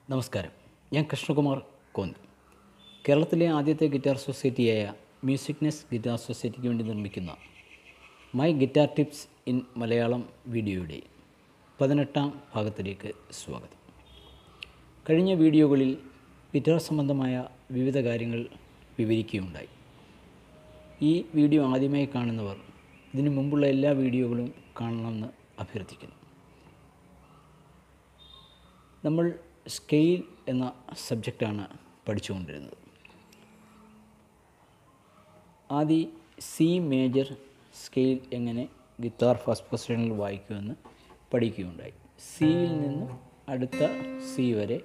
നമസ്കാരം ഞാൻ കൃഷ്ണകുമാർ കോന്നി കേരളത്തിലെ ആദ്യത്തെ ഗിറ്റാർ സൊസൈറ്റിയായ മ്യൂസിക്നെസ് ഗിറ്റാർ സൊസൈറ്റിക്ക് വേണ്ടി നിർമ്മിക്കുന്ന my guitar tips in Malayalam വീഡിയോയുടെ പതിനെട്ടാം ഭാഗത്തിലേക്ക് സ്വാഗതം കഴിഞ്ഞ വീഡിയോകളിൽ ഗിറ്റാർ സംബന്ധമായ വിവിധ കാര്യങ്ങൾ വിവരിക്കുകയുണ്ടായി ഈ വീഡിയോ ആദ്യമായി കാണുന്നവർ ഇതിനു മുമ്പുള്ള എല്ലാ വീഡിയോകളും കാണണമെന്ന് അഭ്യർത്ഥിക്കുന്നു നമ്മൾ സ്കെയിൽ എന്ന സബ്ജക്റ്റാണ് പഠിച്ചുകൊണ്ടിരുന്നത് ആദ്യം സി മേജർ സ്കെയിൽ എങ്ങനെ ഗിത്താർ ഫസ്റ്റ് പൊസിഷനിൽ വായിക്കുമെന്ന് പഠിക്കുകയുണ്ടായി സിയിൽ നിന്നും അടുത്ത സി വരെ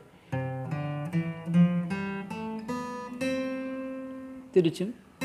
തിരിച്ചും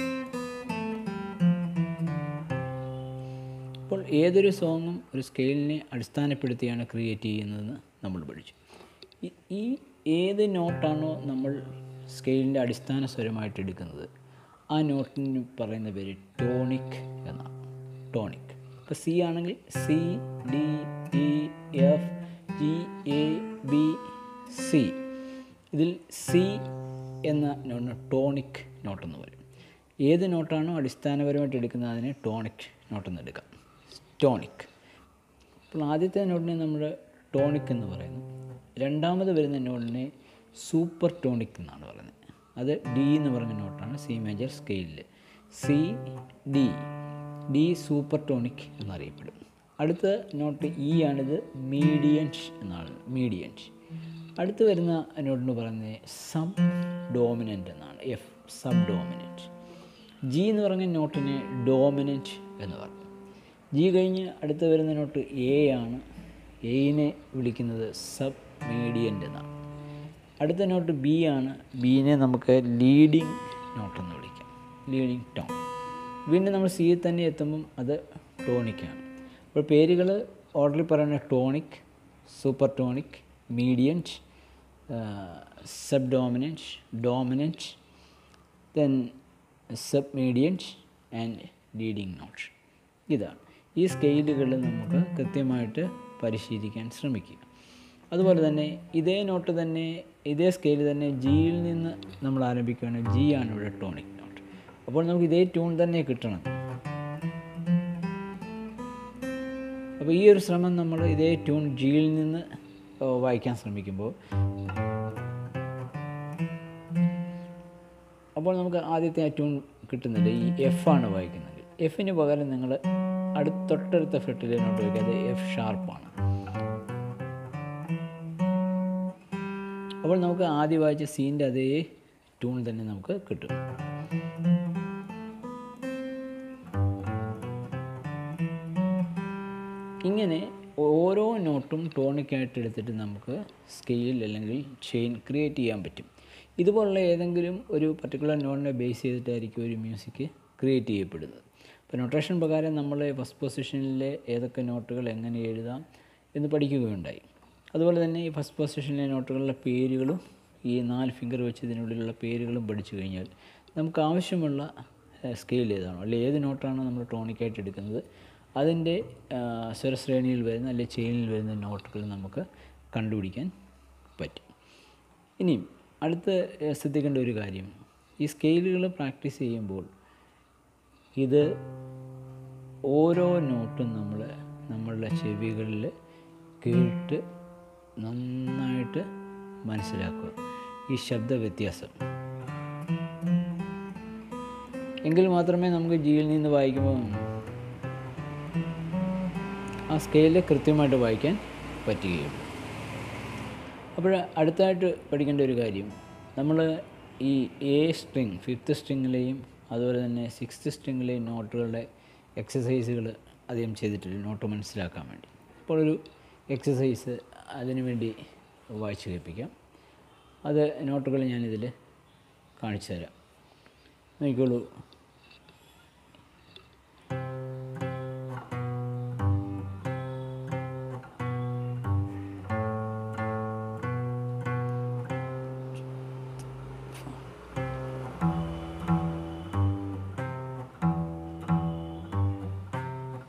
അപ്പോൾ ഏതൊരു സോങ്ങും ഒരു സ്കെയിലിനെ അടിസ്ഥാനപ്പെടുത്തിയാണ് ക്രിയേറ്റ് ചെയ്യുന്നതെന്ന് നമ്മൾ പഠിച്ചു ഈ- ഈ ഏത് നോട്ടാണോ നമ്മൾ സ്കെയിലിൻ്റെ അടിസ്ഥാന സ്വരമായിട്ട് എടുക്കുന്നത് ആ നോട്ടിന് പറയുന്ന പേര് ടോണിക് എന്നാണ് ടോണിക് ഇപ്പോൾ സി ആണെങ്കിൽ C D E F G A B C ഇതിൽ സി എന്ന നോട്ടിന് ടോണിക് നോട്ടെന്ന് പറയും ഏത് നോട്ടാണോ അടിസ്ഥാനപരമായിട്ട് എടുക്കുന്നത് അതിനെ ടോണിക് നോട്ടെന്ന് എടുക്കാം ടോണിക് അപ്പോൾ ആദ്യത്തെ നോട്ടിനെ നമ്മൾ ടോണിക് എന്ന് പറയുന്നു രണ്ടാമത് വരുന്ന നോട്ടിനെ സൂപ്പർ ടോണിക് എന്നാണ് പറയുന്നത് അത് ഡി എന്ന് പറഞ്ഞ നോട്ടാണ് സി മേജർ സ്കെയിലിൽ C D D supertonic എന്നറിയപ്പെടും അടുത്ത നോട്ട് ഇ ആണിത് മീഡിയൻഷ് എന്നാണ് മീഡിയൻഷ് അടുത്ത് വരുന്ന നോട്ടിന് പറയുന്നത് സബ് ഡോമിനൻ്റ് എന്നാണ് എഫ് സബ് ഡോമിനൻറ്റ് ജി എന്ന് പറഞ്ഞ നോട്ടിനെ ഡോമിനൻറ്റ് എന്ന് പറയും ജി കഴിഞ്ഞ് അടുത്ത് വരുന്ന നോട്ട് എ ആണ് എയിനെ വിളിക്കുന്നത് സബ് മീഡിയൻ്റ് എന്നാണ് അടുത്ത നോട്ട് ബി ആണ് ബീനെ നമുക്ക് ലീഡിങ് നോട്ടെന്ന് വിളിക്കാം ലീഡിങ് ടോൺ വീണ്ടും നമ്മൾ സിയിൽ തന്നെ എത്തുമ്പം അത് ടോണിക്കാണ് അപ്പോൾ പേരുകൾ ഓർഡറിൽ പറയുന്ന tonic supertonic mediant subdominant dominant then submediant and leading note ഇതാണ് ഈ സ്കെയിലുകൾ നമുക്ക് കൃത്യമായിട്ട് പരിശീലിക്കാൻ ശ്രമിക്കുക അതുപോലെ തന്നെ ഇതേ നോട്ട് തന്നെ ഇതേ സ്കെയിൽ തന്നെ ജിയിൽ നിന്ന് നമ്മൾ ആരംഭിക്കുകയാണെങ്കിൽ ജി ആണ് ഇവിടെ ടോണിക് നോട്ട് അപ്പോൾ നമുക്ക് ഇതേ ട്യൂൺ തന്നെ കിട്ടണം അപ്പോൾ ഈ ഒരു ശ്രമം നമ്മൾ ഇതേ ട്യൂൺ ജിയിൽ നിന്ന് ഏ, വായിക്കാൻ ശ്രമിക്കുമ്പോൾ അപ്പോൾ നമുക്ക് ആദ്യത്തെ ആ ട്യൂൺ കിട്ടുന്നില്ല ഈ എഫ് ആണ് വായിക്കുന്നത് എഫിന് പകരം നിങ്ങൾ അടുത്ത തൊട്ടടുത്ത ഫ്രെട്ടിലെ നോട്ട് വയ്ക്കുക അത് എഫ് ഷാർപ്പാണ് അപ്പോൾ നമുക്ക് ആദ്യം വായിച്ച സീൻ്റെ അതേ ട്യൂൺ തന്നെ നമുക്ക് കിട്ടും ഇങ്ങനെ ഓരോ നോട്ടും ടോണിക്കായിട്ട് എടുത്തിട്ട് നമുക്ക് സ്കെയിൽ അല്ലെങ്കിൽ ചെയിൻ ക്രിയേറ്റ് ചെയ്യാൻ പറ്റും ഇതുപോലുള്ള ഏതെങ്കിലും ഒരു പർട്ടിക്കുലർ നോട്ടിനെ ബേസ് ചെയ്തിട്ടായിരിക്കും ഒരു മ്യൂസിക് ക്രിയേറ്റ് ചെയ്യപ്പെടുന്നത് ഇപ്പോൾ നൊട്ടേഷൻ പ്രകാരം നമ്മൾ ഫസ്റ്റ് പൊസിഷനിലെ ഏതൊക്കെ നോട്ടുകൾ എങ്ങനെ എഴുതാം എന്ന് പഠിക്കുകയുണ്ടായി അതുപോലെ തന്നെ ഈ ഫസ്റ്റ് പൊസിഷനിലെ നോട്ടുകളുടെ പേരുകളും ഈ നാല് ഫിംഗർ വെച്ച് ഇതിനുള്ളിലുള്ള പേരുകളും പഠിച്ചു കഴിഞ്ഞാൽ നമുക്ക് ആവശ്യമുള്ള സ്കെയിൽ ഏതാണോ അല്ലെങ്കിൽ ഏത് നോട്ടാണോ നമ്മൾ ടോണിക്കായിട്ട് എടുക്കുന്നത് അതിൻ്റെ ആ, സ്വരശ്രേണിയിൽ വരുന്ന അല്ലെങ്കിൽ ചെയിനിൽ വരുന്ന നോട്ടുകൾ നമുക്ക് കണ്ടുപിടിക്കാൻ പറ്റും ഇനിയും അടുത്ത് ഏ, ശ്രദ്ധിക്കേണ്ട ഒരു കാര്യം ഈ സ്കെയിലുകൾ പ്രാക്ടീസ് ചെയ്യുമ്പോൾ ഇത് ഓരോ നോട്ടും നമ്മൾ നമ്മളുടെ ചെവികളിൽ കേട്ട് നന്നായിട്ട് മനസ്സിലാക്കുക ഈ ശബ്ദ വ്യത്യാസം എങ്കിൽ മാത്രമേ നമുക്ക് ജിയിൽ നിന്ന് വായിക്കുമ്പോൾ ആ സ്കെയിലിൽ കൃത്യമായിട്ട് വായിക്കാൻ പറ്റുകയുള്ളൂ അപ്പോൾ അടുത്തായിട്ട് പഠിക്കേണ്ട ഒരു കാര്യം നമ്മൾ ഈ എ സ്ട്രിങ് ഫിഫ്ത്ത് സ്ട്രിങ്ങിലെയും അതുപോലെ തന്നെ സിക്സ്ത് സ്ട്രിങ്ങിലെയും നോട്ടുകളുടെ എക്സസൈസുകൾ അധികം ചെയ്തിട്ടില്ല നോട്ട് മനസ്സിലാക്കാൻ വേണ്ടി അപ്പോൾ ഒരു എക്സസൈസ് അതിനു വേണ്ടി വായിച്ച് കേൾപ്പിക്കാം അത് നോട്ടുകൾ ഞാനിതിൽ കാണിച്ചു തരാം നോക്കിക്കോളൂ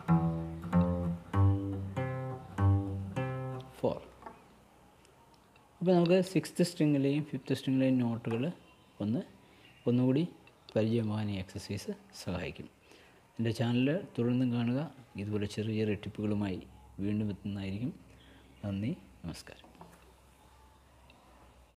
ഫോർ അപ്പോൾ നമുക്ക് സിക്സ്ത് സ്ട്രിങ്ങിലെയും ഫിഫ്ത്ത് സ്ട്രിങ്ങിലെയും നോട്ടുകൾ ഒന്ന് ഒന്നുകൂടി പരിചയമാകാൻ ഈ എക്സസൈസ് സഹായിക്കും എൻ്റെ ചാനൽ തുടർന്നും കാണുക ഇതുപോലെ ചെറിയ ചെറിയ ടിപ്പുകളുമായി വീണ്ടും എത്തുന്നതായിരിക്കും നന്ദി നമസ്കാരം